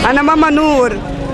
انا ماما نور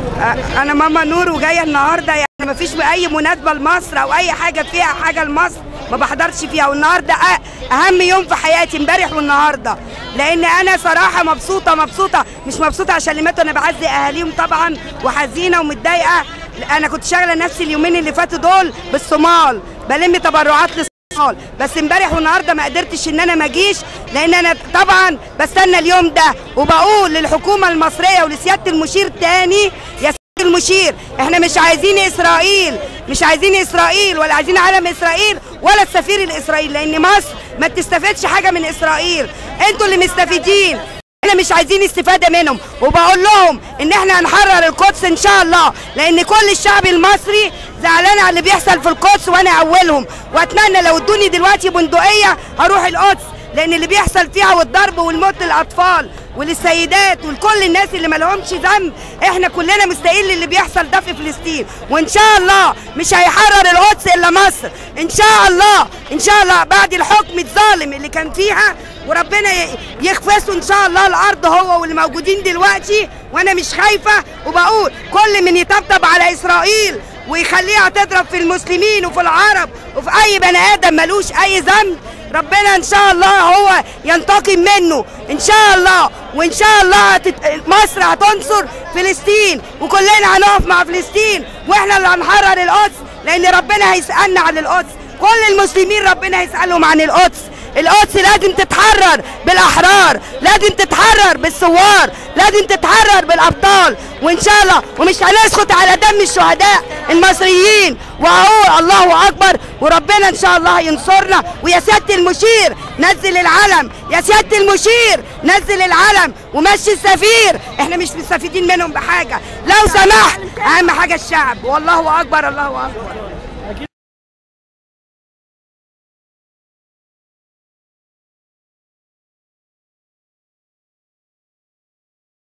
أ- انا ماما نور وجايه النهارده يعني ما فيش اي مناسبه لمصر او اي حاجه فيها حاجه لمصر ما بحضرش فيها والنهارده أ- اهم يوم في حياتي امبارح والنهارده لان انا صراحه مبسوطه مبسوطه مش مبسوطه عشان اللي ماتوا انا بعزي اهاليهم طبعا وحزينه ومتضايقه انا كنت شاغله نفسي اليومين اللي فاتوا دول بالصومال بلم تبرعات للصومال بس امبارح والنهارده ما قدرتش ان انا ما اجيش لان انا طبعا بستنى اليوم ده وبقول للحكومه المصريه ولسياده المشير تاني يا سياده المشير احنا مش عايزين اسرائيل مش عايزين اسرائيل ولا عايزين علم اسرائيل ولا السفير الاسرائيلي لان مصر ما بتستفادش حاجه من اسرائيل انتوا اللي مستفيدين احنا مش عايزين استفاده منهم وبقول لهم ان احنا هنحرر القدس ان شاء الله لان كل الشعب المصري زعلان على اللي بيحصل في القدس وانا اولهم واتمنى لو ادوني دلوقتي بندقيه هروح القدس لان اللي بيحصل فيها والضرب والموت للاطفال وللسيدات ولكل الناس اللي ما لهمش ذنب احنا كلنا مستقيل اللي بيحصل ده في فلسطين وان شاء الله مش هيحرر القدس الا مصر ان شاء الله ان شاء الله بعد الحكم الظالم اللي كان فيها وربنا ي- يخفسوا ان شاء الله الارض هو واللي موجودين دلوقتي وانا مش خايفه وبقول كل من يطبطب على اسرائيل ويخليها تضرب في المسلمين وفي العرب وفي اي بني ادم ملوش اي ذنب ربنا ان شاء الله هو ينتقم منه ان شاء الله وان شاء الله هتت... مصر هتنصر فلسطين وكلنا هنقف مع فلسطين واحنا اللي هنحرر القدس لان ربنا هيسالنا عن القدس كل المسلمين ربنا هيسالهم عن القدس القدس لازم تتحرر بالاحرار لازم تتحرر بالثوار لازم تتحرر بالابطال وان شاء الله ومش هنسكت على دم الشهداء المصريين وهو الله اكبر وربنا ان شاء الله ينصرنا ويا سياده المشير نزل العلم يا سياده المشير نزل العلم ومشي السفير احنا مش مستفيدين منهم بحاجه لو سمحت اهم حاجه الشعب والله اكبر الله اكبر